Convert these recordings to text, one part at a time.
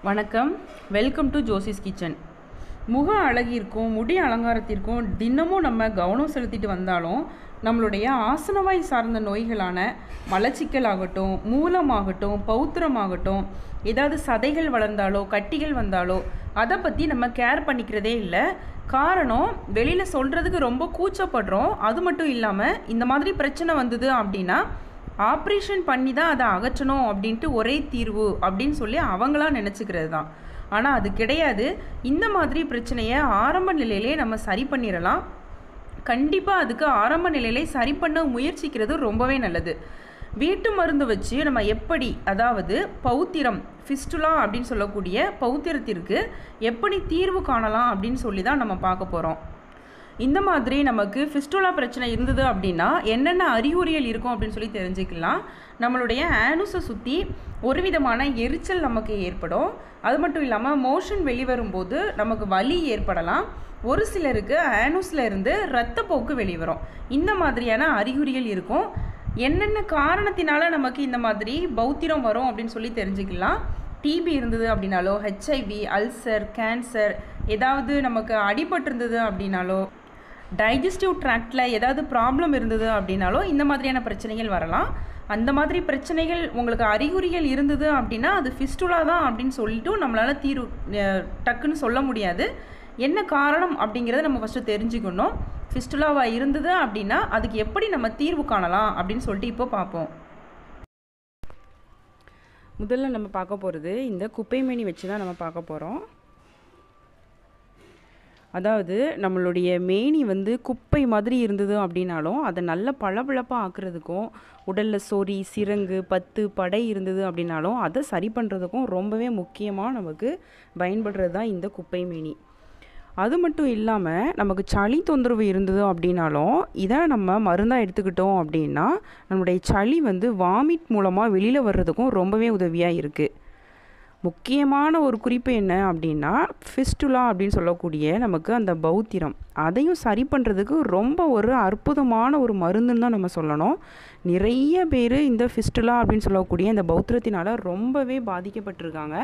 வணக்கம் welcome to Josie's kitchen முக அழகிற்கும் முடி அலங்காரத்திற்கும் தினமும் நம்ம கவனம் செலுத்திட்டு வந்தாலும் நம்மளுடைய ஆசனவாய் சார்ந்த நோய்களான மலச்சிக்கல் ஆகட்டும் மூலமாகட்டும் பௌத்திரமாகட்டும் ஏதாவது சதைகள் வளர்ந்தாலோ கட்டிகள் வந்தாலோ அதை பற்றி நம்ம கேர் பண்ணிக்கிறதே இல்லை காரணம் வெளியில் சொல்கிறதுக்கு ரொம்ப கூச்சப்படுறோம் அது மட்டும் இல்லாமல் இந்த மாதிரி பிரச்சனை வந்தது அப்படின்னா ஆப்ரேஷன் பண்ணி தான் அதை அகற்றணும் அப்படின்ட்டு ஒரே தீர்வு அப்படின்னு சொல்லி அவங்களா நினச்சிக்கிறது தான் ஆனால் அது கிடையாது இந்த மாதிரி பிரச்சனையை ஆரம்ப நிலையிலே நம்ம சரி பண்ணிடலாம் கண்டிப்பாக அதுக்கு ஆரம்ப நிலையிலே சரி பண்ண முயற்சிக்கிறது ரொம்பவே நல்லது வீட்டு மருந்து வச்சு நம்ம எப்படி அதாவது பௌத்திரம் ஃபிஸ்டுலா அப்படின்னு சொல்லக்கூடிய பௌத்திரத்திற்கு எப்படி தீர்வு காணலாம் அப்படின்னு சொல்லி தான் நம்ம பார்க்க போகிறோம் இந்த மாதிரி நமக்கு ஃபிஸ்டுலா பிரச்சனை இருந்தது அப்படின்னா என்னென்ன அறிகுறிகள் இருக்கும் அப்படின்னு சொல்லி தெரிஞ்சுக்கலாம் நம்மளுடைய ஆனுஸை சுற்றி ஒரு விதமான எரிச்சல் நமக்கு ஏற்படும் அது மட்டும் இல்லாமல் மோஷன் வெளிவரும்போது நமக்கு வலி ஏற்படலாம் ஒரு சிலருக்கு ஆனுஸில் இருந்து இரத்தப்போக்கு வெளிவரும் இந்த மாதிரியான அறிகுறிகள் இருக்கும் என்னென்ன காரணத்தினால நமக்கு இந்த மாதிரி பௌத்திரம் வரும் அப்படின்னு சொல்லி தெரிஞ்சுக்கலாம் டிபி இருந்தது அப்படின்னாலோ ஹெச்ஐவி அல்சர் கேன்சர் ஏதாவது நமக்கு அடிபட்டிருந்தது அப்படின்னாலோ டைஜஸ்டிவ் ட்ராக்டில் ஏதாவது ப்ராப்ளம் இருந்தது அப்படின்னாலோ இந்த மாதிரியான பிரச்சனைகள் வரலாம் அந்த மாதிரி பிரச்சனைகள் உங்களுக்கு அறிகுறிகள் இருந்தது அப்படின்னா அது ஃபிஸ்டுலா தான் அப்படின்னு சொல்லிட்டு நம்மளால் தீர்வு அஹ், டக்குன்னு சொல்ல முடியாது என்ன காரணம் அப்படிங்கிறத நம்ம ஃபஸ்ட்டு தெரிஞ்சுக்கணும் ஃபிஸ்டுலாவாக இருந்தது அப்படின்னா அதுக்கு எப்படி நம்ம தீர்வு காணலாம் அப்படின்னு சொல்லிட்டு இப்போ பார்ப்போம் முதல்ல நம்ம பார்க்க போகிறது இந்த குப்பைமேனி வச்சு தான் நம்ம பார்க்க போகிறோம் அதாவது நம்மளுடைய மேனி வந்து குப்பை மாதிரி இருந்தது அப்படின்னாலும் அதை நல்ல பளபளப்பாக ஆக்குறதுக்கும் உடலில் சொறி சிரங்கு பத்து படை இருந்தது அப்படின்னாலும் அதை சரி பண்ணுறதுக்கும் ரொம்பவே முக்கியமாக நமக்கு பயன்படுறது தான் இந்த குப்பை மேனி அது மட்டும் இல்லாமல் நமக்கு சளி தொந்தரவு இருந்தது அப்படின்னாலும் இதை நம்ம மருந்தாக எடுத்துக்கிட்டோம் அப்படின்னா நம்மளுடைய சளி வந்து வாமிட் மூலமாக வெளியில் வர்றதுக்கும் ரொம்பவே உதவியாக இருக்குது முக்கியமான ஒரு குறிப்பு என்ன அப்படின்னா ஃபிஸ்டுலா அப்படின்னு சொல்லக்கூடிய நமக்கு அந்த பௌத்திரம் அதையும் சரி பண்ணுறதுக்கு ரொம்ப ஒரு அற்புதமான ஒரு மருந்துன்னு தான் நம்ம சொல்லணும் நிறைய பேர் இந்த ஃபிஸ்டுலா அப்படின்னு சொல்லக்கூடிய இந்த பௌத்திரத்தினால ரொம்பவே பாதிக்கப்பட்டிருக்காங்க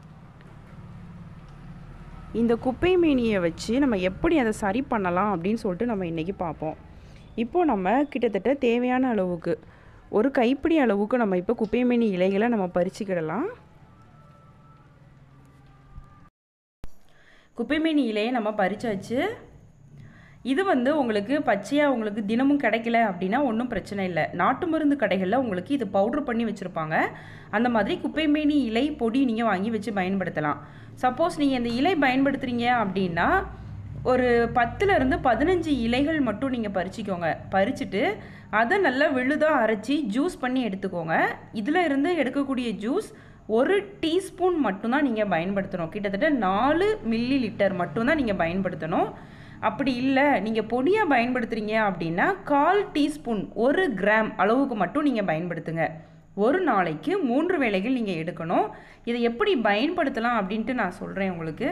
இந்த குப்பை மேனியை வச்சு நம்ம எப்படி அதை சரி பண்ணலாம் அப்படின்னு சொல்லிட்டு நம்ம இன்றைக்கி பார்ப்போம் இப்போது நம்ம கிட்டத்தட்ட தேவையான அளவுக்கு ஒரு கைப்பிடி அளவுக்கு நம்ம இப்போ குப்பைமேனி இலைகளை நம்ம பறிச்சுக்கிடலாம் குப்பைமேனி இலையை நம்ம பறிச்சாச்சு இது வந்து உங்களுக்கு பச்சையாக உங்களுக்கு தினமும் கிடைக்கல அப்படின்னா ஒன்றும் பிரச்சனை இல்லை நாட்டு மருந்து கடைகளில் உங்களுக்கு இது பவுட்ரு பண்ணி வச்சுருப்பாங்க அந்த மாதிரி குப்பைமேனி இலை பொடி நீங்கள் வாங்கி வச்சு பயன்படுத்தலாம் சப்போஸ் நீங்கள் இந்த இலை பயன்படுத்துகிறீங்க அப்படின்னா ஒரு பத்துலேருந்து பதினஞ்சு இலைகள் மட்டும் நீங்கள் பறிச்சிக்கோங்க பறிச்சுட்டு அதை நல்லா விழுதாக அரைச்சி ஜூஸ் பண்ணி எடுத்துக்கோங்க இதில் இருந்து எடுக்கக்கூடிய ஜூஸ் ஒரு டீஸ்பூன் மட்டும்தான் நீங்கள் பயன்படுத்தணும் கிட்டத்தட்ட நாலு மில்லி லிட்டர் மட்டும்தான் நீங்கள் பயன்படுத்தணும் அப்படி இல்லை நீங்கள் பொடியாக பயன்படுத்துகிறீங்க அப்படின்னா கால் டீஸ்பூன் ஒரு கிராம் அளவுக்கு மட்டும் நீங்கள் பயன்படுத்துங்க ஒரு நாளைக்கு மூன்று வேளைகள் நீங்கள் எடுக்கணும் இதை எப்படி பயன்படுத்தலாம் அப்படின்ட்டு நான் சொல்கிறேன் உங்களுக்கு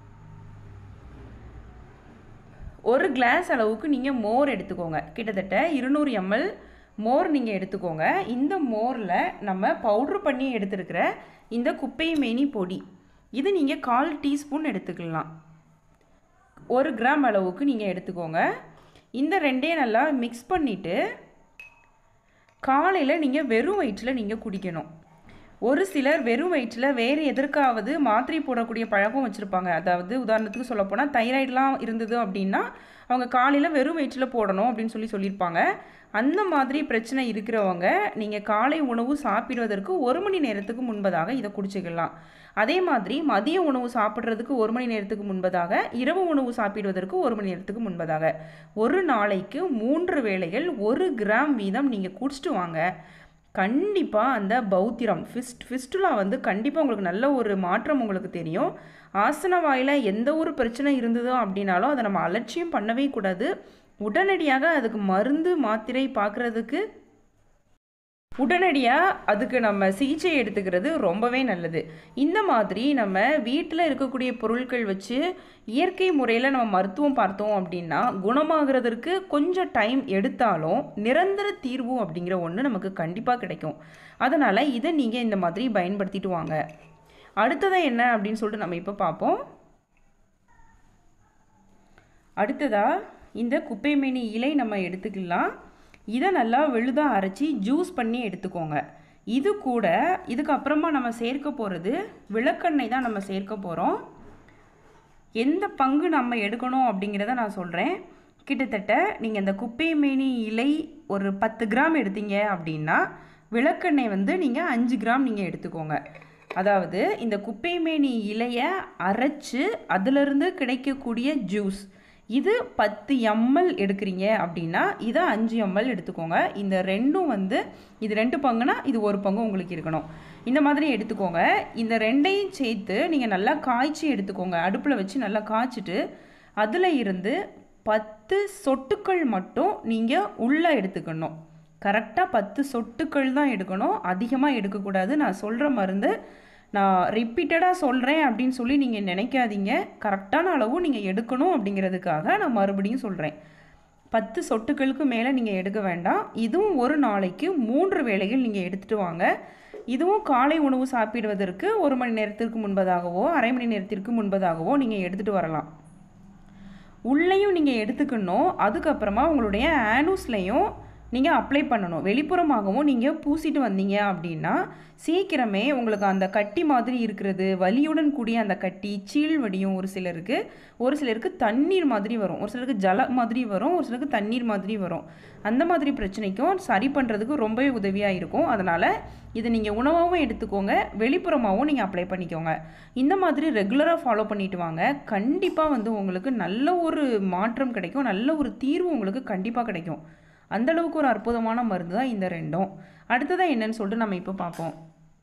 ஒரு கிளாஸ் அளவுக்கு நீங்கள் மோர் எடுத்துக்கோங்க கிட்டத்தட்ட இருநூறு எம்எல் மோர் நீங்கள் எடுத்துக்கோங்க இந்த மோரில் நம்ம பவுட்ரு பண்ணி எடுத்துருக்கிற இந்த குப்பை மேனி பொடி இது நீங்கள் கால் டீஸ்பூன் எடுத்துக்கலாம் ஒரு கிராம் அளவுக்கு நீங்கள் எடுத்துக்கோங்க இந்த ரெண்டையும் நல்லா மிக்ஸ் பண்ணிவிட்டு காலையில் நீங்கள் வெறும் வயிற்றில் நீங்கள் குடிக்கணும் ஒரு சிலர் வெறும் வயிற்றில் வேறு எதற்காவது மாத்திரை போடக்கூடிய பழக்கம் வச்சுருப்பாங்க அதாவது உதாரணத்துக்கு சொல்லப்போனால் தைராய்டெலாம் இருந்தது அப்படின்னா அவங்க காலையில் வெறும் வயிற்றில் போடணும் அப்படின்னு சொல்லி சொல்லியிருப்பாங்க அந்த மாதிரி பிரச்சனை இருக்கிறவங்க நீங்கள் காலை உணவு சாப்பிடுவதற்கு ஒரு மணி நேரத்துக்கு முன்பதாக இதை குடிச்சிக்கலாம் அதே மாதிரி மதிய உணவு சாப்பிட்றதுக்கு ஒரு மணி நேரத்துக்கு முன்பதாக இரவு உணவு சாப்பிடுவதற்கு ஒரு மணி நேரத்துக்கு முன்பதாக ஒரு நாளைக்கு மூன்று வேளைகள் ஒரு கிராம் வீதம் நீங்கள் குடிச்சிட்டு வாங்க கண்டிப்பாக அந்த பௌத்திரம் ஃபிஸ்ட் ஃபிஸ்டுலா வந்து கண்டிப்பாக உங்களுக்கு நல்ல ஒரு மாற்றம் உங்களுக்கு தெரியும் ஆசன வாயில் எந்த ஒரு பிரச்சனை இருந்ததோ அப்படின்னாலும் அதை நம்ம அலட்சியம் பண்ணவே கூடாது உடனடியாக அதுக்கு மருந்து மாத்திரை பார்க்குறதுக்கு உடனடியாக அதுக்கு நம்ம சிகிச்சை எடுத்துக்கிறது ரொம்பவே நல்லது இந்த மாதிரி நம்ம வீட்டில் இருக்கக்கூடிய பொருட்கள் வச்சு இயற்கை முறையில் நம்ம மருத்துவம் பார்த்தோம் அப்படின்னா குணமாகிறதுக்கு கொஞ்சம் டைம் எடுத்தாலும் நிரந்தர தீர்வு அப்படிங்கிற ஒன்று நமக்கு கண்டிப்பாக கிடைக்கும் அதனால் இதை நீங்கள் இந்த மாதிரி பயன்படுத்திட்டு வாங்க அடுத்ததாக என்ன அப்படின்னு சொல்லிட்டு நம்ம இப்போ பார்ப்போம் அடுத்ததாக இந்த குப்பைமேனி இலை நம்ம எடுத்துக்கலாம் இதை நல்லா வெளுதாக அரைச்சி ஜூஸ் பண்ணி எடுத்துக்கோங்க இது கூட இதுக்கப்புறமா நம்ம சேர்க்க போகிறது விளக்கெண்ணெய் தான் நம்ம சேர்க்க போகிறோம் எந்த பங்கு நம்ம எடுக்கணும் அப்படிங்கிறத நான் சொல்கிறேன் கிட்டத்தட்ட நீங்கள் இந்த குப்பைமேனி இலை ஒரு பத்து கிராம் எடுத்தீங்க அப்படின்னா விளக்கெண்ணெய் வந்து நீங்கள் அஞ்சு கிராம் நீங்கள் எடுத்துக்கோங்க அதாவது இந்த குப்பைமேனி இலையை அரைச்சு அதிலிருந்து கிடைக்கக்கூடிய ஜூஸ் இது பத்து எம்எல் எடுக்கிறீங்க அப்படின்னா இதை அஞ்சு எம்எல் எடுத்துக்கோங்க இந்த ரெண்டும் வந்து இது ரெண்டு பங்குனா இது ஒரு பங்கு உங்களுக்கு இருக்கணும் இந்த மாதிரி எடுத்துக்கோங்க இந்த ரெண்டையும் சேர்த்து நீங்கள் நல்லா காய்ச்சி எடுத்துக்கோங்க அடுப்பில் வச்சு நல்லா காய்ச்சிட்டு அதில் இருந்து பத்து சொட்டுக்கள் மட்டும் நீங்கள் உள்ளே எடுத்துக்கணும் கரெக்டாக பத்து சொட்டுக்கள் தான் எடுக்கணும் அதிகமாக எடுக்கக்கூடாது நான் சொல்கிற மருந்து நான் ரிப்பீட்டடாக சொல்கிறேன் அப்படின்னு சொல்லி நீங்கள் நினைக்காதீங்க கரெக்டான அளவு நீங்கள் எடுக்கணும் அப்படிங்கிறதுக்காக நான் மறுபடியும் சொல்கிறேன் பத்து சொட்டுக்களுக்கு மேலே நீங்கள் எடுக்க வேண்டாம் இதுவும் ஒரு நாளைக்கு மூன்று வேளைகள் நீங்கள் எடுத்துகிட்டு வாங்க இதுவும் காலை உணவு சாப்பிடுவதற்கு ஒரு மணி நேரத்திற்கு முன்பதாகவோ அரை மணி நேரத்திற்கு முன்பதாகவோ நீங்கள் எடுத்துகிட்டு வரலாம் உள்ளேயும் நீங்கள் எடுத்துக்கணும் அதுக்கப்புறமா உங்களுடைய ஆனூஸ்லேயும் நீங்கள் அப்ளை பண்ணணும் வெளிப்புறமாகவும் நீங்கள் பூசிட்டு வந்தீங்க அப்படின்னா சீக்கிரமே உங்களுக்கு அந்த கட்டி மாதிரி இருக்கிறது வலியுடன் கூடிய அந்த கட்டி சீழ் வடியும் ஒரு சிலருக்கு ஒரு சிலருக்கு தண்ணீர் மாதிரி வரும் ஒரு சிலருக்கு ஜல மாதிரி வரும் ஒரு சிலருக்கு தண்ணீர் மாதிரி வரும் அந்த மாதிரி பிரச்சனைக்கும் சரி பண்ணுறதுக்கு ரொம்பவே உதவியாக இருக்கும் அதனால் இது நீங்கள் உணவாகவும் எடுத்துக்கோங்க வெளிப்புறமாகவும் நீங்கள் அப்ளை பண்ணிக்கோங்க இந்த மாதிரி ரெகுலராக ஃபாலோ பண்ணிட்டு வாங்க கண்டிப்பாக வந்து உங்களுக்கு நல்ல ஒரு மாற்றம் கிடைக்கும் நல்ல ஒரு தீர்வு உங்களுக்கு கண்டிப்பாக கிடைக்கும் அந்த அளவுக்கு ஒரு அற்புதமான மருந்து தான் இந்த ரெண்டும் அடுத்ததாக என்னன்னு சொல்லிட்டு நம்ம இப்போ பார்ப்போம்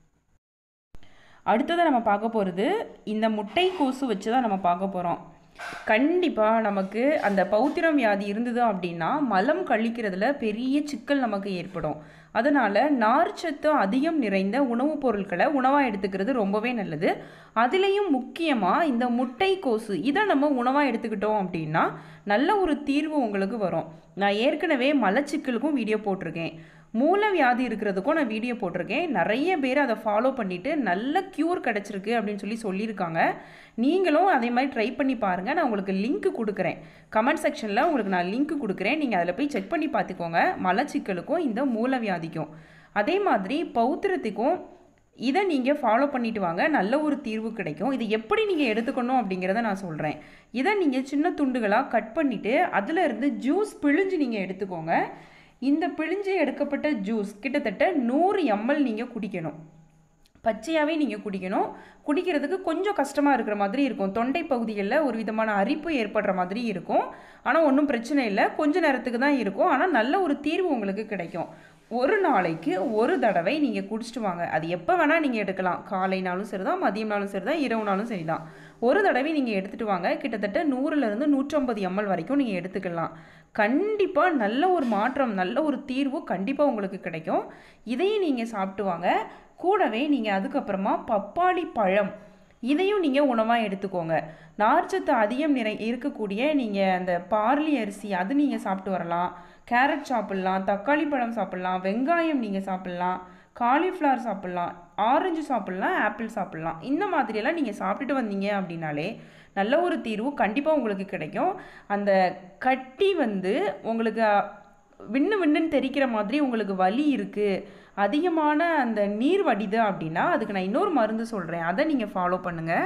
அடுத்ததாக நம்ம பார்க்க போகிறது இந்த முட்டை கோசு வச்சு தான் நம்ம பார்க்க போகிறோம் கண்டிப்பாக நமக்கு அந்த பௌத்திரம் வியாதி இருந்தது அப்படின்னா மலம் கழிக்கிறதுல பெரிய சிக்கல் நமக்கு ஏற்படும் அதனால் நார்ச்சத்து அதிகம் நிறைந்த உணவுப் பொருட்களை உணவாக எடுத்துக்கிறது ரொம்பவே நல்லது அதுலேயும் முக்கியமாக இந்த முட்டை கோசு இதை நம்ம உணவாக எடுத்துக்கிட்டோம் அப்படின்னா நல்ல ஒரு தீர்வு உங்களுக்கு வரும் நான் ஏற்கனவே மலச்சிக்கலுக்கும் வீடியோ போட்டிருக்கேன் மூல வியாதி இருக்கிறதுக்கும் நான் வீடியோ போட்டிருக்கேன் நிறைய பேர் அதை ஃபாலோ பண்ணிவிட்டு நல்ல க்யூர் கிடச்சிருக்கு அப்படின்னு சொல்லி சொல்லியிருக்காங்க நீங்களும் அதே மாதிரி ட்ரை பண்ணி பாருங்கள் நான் உங்களுக்கு லிங்க் கொடுக்குறேன் கமெண்ட் செக்ஷனில் உங்களுக்கு நான் லிங்க் கொடுக்குறேன் நீங்கள் அதில் போய் செக் பண்ணி பார்த்துக்கோங்க மலச்சிக்கலுக்கும் இந்த மூல வியாதிக்கும் அதே மாதிரி பௌத்திரத்துக்கும் இதை நீங்கள் ஃபாலோ பண்ணிட்டு வாங்க நல்ல ஒரு தீர்வு கிடைக்கும் இது எப்படி நீங்கள் எடுத்துக்கணும் அப்படிங்கிறத நான் சொல்கிறேன் இதை நீங்கள் சின்ன துண்டுகளாக கட் பண்ணிவிட்டு அதில் இருந்து ஜூஸ் பிழிஞ்சு நீங்கள் எடுத்துக்கோங்க இந்த பிழிஞ்சு எடுக்கப்பட்ட ஜூஸ் கிட்டத்தட்ட நூறு எம்எல் நீங்கள் குடிக்கணும் பச்சையாகவே நீங்கள் குடிக்கணும் குடிக்கிறதுக்கு கொஞ்சம் கஷ்டமாக இருக்கிற மாதிரி இருக்கும் தொண்டை பகுதிகளில் ஒரு விதமான அரிப்பு ஏற்படுற மாதிரி இருக்கும் ஆனால் ஒன்றும் பிரச்சனை இல்லை கொஞ்ச நேரத்துக்கு தான் இருக்கும் ஆனால் நல்ல ஒரு தீர்வு உங்களுக்கு கிடைக்கும் ஒரு நாளைக்கு ஒரு தடவை நீங்கள் குடிச்சிட்டு வாங்க அது எப்போ வேணால் நீங்கள் எடுக்கலாம் காலைனாலும் சரி தான் மதியம்னாலும் சரி தான் இரவுனாலும் சரி தான் ஒரு தடவை நீங்கள் எடுத்துகிட்டு வாங்க கிட்டத்தட்ட நூறுலேருந்து நூற்றம்பது எம்எல் வரைக்கும் நீங்கள் எடுத்துக்கலாம் கண்டிப்பாக நல்ல ஒரு மாற்றம் நல்ல ஒரு தீர்வு கண்டிப்பாக உங்களுக்கு கிடைக்கும் இதையும் நீங்கள் சாப்பிட்டு வாங்க கூடவே நீங்கள் அதுக்கப்புறமா பப்பாளி பழம் இதையும் நீங்கள் உணவாக எடுத்துக்கோங்க நார்ச்சத்து அதிகம் நிறை இருக்கக்கூடிய நீங்கள் அந்த பார்லி அரிசி அது நீங்கள் சாப்பிட்டு வரலாம் கேரட் சாப்பிட்லாம் தக்காளி பழம் சாப்பிட்லாம் வெங்காயம் நீங்கள் சாப்பிட்லாம் காலிஃப்ளவர் சாப்பிட்லாம் ஆரஞ்சு சாப்பிட்லாம் ஆப்பிள் சாப்பிட்லாம் இந்த மாதிரியெல்லாம் நீங்கள் சாப்பிட்டுட்டு வந்தீங்க அப்படின்னாலே நல்ல ஒரு தீர்வு கண்டிப்பாக உங்களுக்கு கிடைக்கும் அந்த கட்டி வந்து உங்களுக்கு விண்ணு விண்ணுன்னு தெரிக்கிற மாதிரி உங்களுக்கு வலி இருக்குது அதிகமான அந்த நீர் வடிது அப்படின்னா அதுக்கு நான் இன்னொரு மருந்து சொல்கிறேன் அதை நீங்கள் ஃபாலோ பண்ணுங்கள்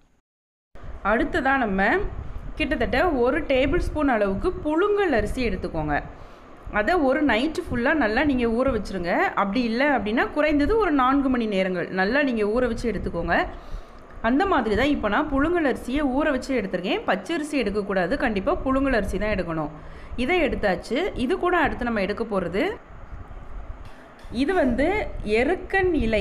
அடுத்ததாக நம்ம கிட்டத்தட்ட ஒரு டேபிள் ஸ்பூன் அளவுக்கு புழுங்கல் அரிசி எடுத்துக்கோங்க அதை ஒரு நைட்டு ஃபுல்லாக நல்லா நீங்கள் ஊற வச்சுருங்க அப்படி இல்லை அப்படின்னா குறைந்தது ஒரு நான்கு மணி நேரங்கள் நல்லா நீங்கள் ஊற வச்சு எடுத்துக்கோங்க அந்த மாதிரி தான் இப்போ நான் புழுங்கல் அரிசியை ஊற வச்சு எடுத்திருக்கேன் பச்சரிசி எடுக்கக்கூடாது கண்டிப்பாக புழுங்கல் அரிசி தான் எடுக்கணும் இதை எடுத்தாச்சு இது கூட அடுத்து நம்ம எடுக்க போகிறது இது வந்து எருக்கன் இலை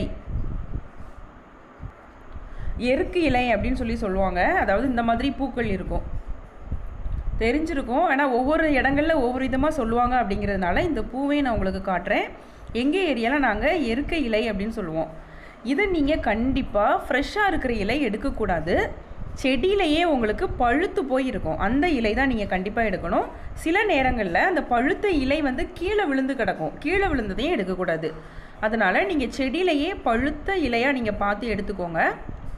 எருக்கு இலை அப்படின்னு சொல்லி சொல்லுவாங்க அதாவது இந்த மாதிரி பூக்கள் இருக்கும் தெரிஞ்சிருக்கும் ஆனால் ஒவ்வொரு இடங்களில் ஒவ்வொரு விதமாக சொல்லுவாங்க அப்படிங்கிறதுனால இந்த பூவை நான் உங்களுக்கு காட்டுறேன் எங்கள் ஏரியாவில் நாங்கள் எருக்க இலை அப்படின்னு சொல்லுவோம் இதை நீங்கள் கண்டிப்பாக ஃப்ரெஷ்ஷாக இருக்கிற இலை எடுக்கக்கூடாது செடியிலையே உங்களுக்கு பழுத்து போயிருக்கும் அந்த இலை தான் நீங்கள் கண்டிப்பாக எடுக்கணும் சில நேரங்களில் அந்த பழுத்த இலை வந்து கீழே விழுந்து கிடக்கும் கீழே விழுந்ததையும் எடுக்கக்கூடாது அதனால் நீங்கள் செடியிலையே பழுத்த இலையாக நீங்கள் பார்த்து எடுத்துக்கோங்க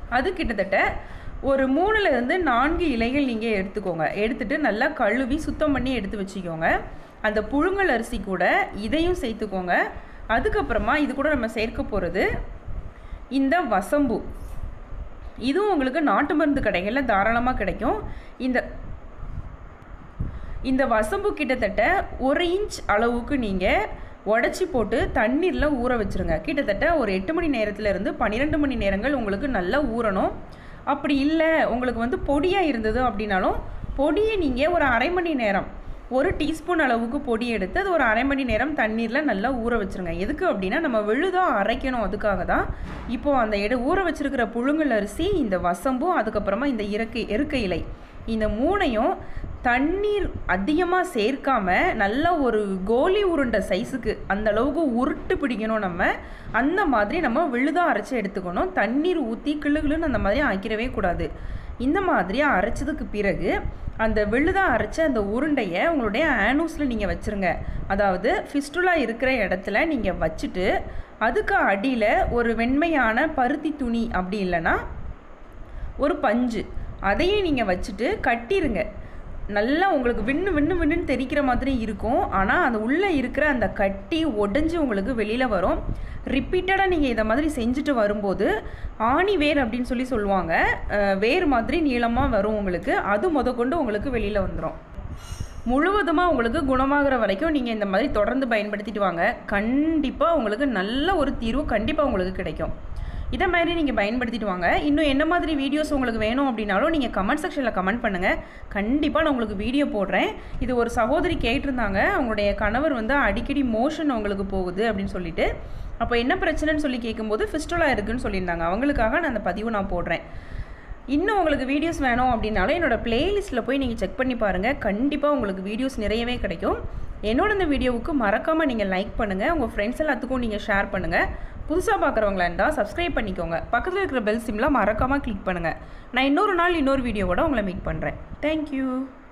அது கிட்டத்தட்ட ஒரு மூணுலேருந்து நான்கு இலைகள் நீங்கள் எடுத்துக்கோங்க எடுத்துட்டு நல்லா கழுவி சுத்தம் பண்ணி எடுத்து வச்சுக்கோங்க அந்த புழுங்கல் அரிசி கூட இதையும் சேர்த்துக்கோங்க அதுக்கப்புறமா இது கூட நம்ம சேர்க்க போகிறது இந்த வசம்பு இதுவும் உங்களுக்கு நாட்டு மருந்து கடைகளில் தாராளமாக கிடைக்கும் இந்த இந்த வசம்பு கிட்டத்தட்ட ஒரு இன்ச் அளவுக்கு நீங்கள் உடச்சி போட்டு தண்ணீரில் ஊற வச்சுருங்க கிட்டத்தட்ட ஒரு எட்டு மணி நேரத்துலேருந்து பன்னிரெண்டு மணி நேரங்கள் உங்களுக்கு நல்லா ஊறணும் அப்படி இல்லை உங்களுக்கு வந்து பொடியாக இருந்தது அப்படின்னாலும் பொடியை நீங்கள் ஒரு அரை மணி நேரம் ஒரு டீஸ்பூன் அளவுக்கு பொடி எடுத்து அது ஒரு அரை மணி நேரம் தண்ணீரில் நல்லா ஊற வச்சுருங்க எதுக்கு அப்படின்னா நம்ம விழுதாக அரைக்கணும் அதுக்காக தான் இப்போது அந்த எடு ஊற வச்சுருக்கிற புழுங்கல் அரிசி இந்த வசம்பும் அதுக்கப்புறமா இந்த இறக்கை எருக்கை இலை இந்த மூணையும் தண்ணீர் அதிகமாக சேர்க்காம நல்ல ஒரு கோலி உருண்டை சைஸுக்கு அந்த அளவுக்கு உருட்டு பிடிக்கணும் நம்ம அந்த மாதிரி நம்ம விழுதாக அரைச்சி எடுத்துக்கணும் தண்ணீர் ஊற்றி கிளுகிளுன்னு அந்த மாதிரி ஆக்கிடவே கூடாது இந்த மாதிரி அரைச்சதுக்கு பிறகு அந்த விழுதாக அரைச்ச அந்த உருண்டையை உங்களுடைய ஆனூஸில் நீங்கள் வச்சுருங்க அதாவது ஃபிஸ்டுலா இருக்கிற இடத்துல நீங்கள் வச்சுட்டு அதுக்கு அடியில் ஒரு வெண்மையான பருத்தி துணி அப்படி இல்லைன்னா ஒரு பஞ்சு அதையும் நீங்கள் வச்சுட்டு கட்டிருங்க நல்லா உங்களுக்கு விண்ணு விண்ணு விண்ணுன்னு தெரிக்கிற மாதிரி இருக்கும் ஆனால் அது உள்ளே இருக்கிற அந்த கட்டி உடஞ்சி உங்களுக்கு வெளியில் வரும் ரிப்பீட்டடாக நீங்கள் இதை மாதிரி செஞ்சுட்டு வரும்போது ஆணி வேர் அப்படின்னு சொல்லி சொல்லுவாங்க அஹ், வேர் மாதிரி நீளமாக வரும் உங்களுக்கு அது முத கொண்டு உங்களுக்கு வெளியில் வந்துடும் முழுவதுமாக உங்களுக்கு குணமாகிற வரைக்கும் நீங்கள் இந்த மாதிரி தொடர்ந்து பயன்படுத்திட்டு வாங்க கண்டிப்பாக உங்களுக்கு நல்ல ஒரு தீர்வு கண்டிப்பாக உங்களுக்கு கிடைக்கும் இதை மாதிரி நீங்கள் பயன்படுத்திட்டு வாங்க இன்னும் என்ன மாதிரி வீடியோஸ் உங்களுக்கு வேணும் அப்படின்னாலும் நீங்கள் கமெண்ட் செக்ஷனில் கமெண்ட் பண்ணுங்கள் கண்டிப்பாக நான் உங்களுக்கு வீடியோ போடுறேன் இது ஒரு சகோதரி கேட்டிருந்தாங்க அவங்களுடைய கணவர் வந்து அடிக்கடி மோஷன் அவங்களுக்கு போகுது அப்படின்னு சொல்லிட்டு அப்போ என்ன பிரச்சனைன்னு சொல்லி கேட்கும்போது ஃபிஸ்டோலா இருக்குன்னு சொல்லியிருந்தாங்க அவங்களுக்காக நான் அந்த பதிவு நான் போடுறேன் இன்னும் உங்களுக்கு வீடியோஸ் வேணும் அப்படின்னாலும் என்னோட பிளேலிஸ்ட்டில் போய் நீங்கள் செக் பண்ணி பாருங்கள் கண்டிப்பாக உங்களுக்கு வீடியோஸ் நிறையவே கிடைக்கும் என்னோட இந்த வீடியோவுக்கு மறக்காமல் நீங்கள் லைக் பண்ணுங்கள் உங்கள் ஃப்ரெண்ட்ஸ் எல்லாத்துக்கும் நீங்கள் ஷேர் பண்ணுங்கள் புதுசாக பார்க்குறவங்களா இருந்தால் சப்ஸ்கிரைப் பண்ணிக்கோங்க பக்கத்தில் இருக்கிற பெல் சிம்லாம் மறக்காமல் கிளிக் பண்ணுங்கள் நான் இன்னொரு நாள் இன்னொரு வீடியோவோட உங்களை மீட் பண்ணுறேன் தேங்க்யூ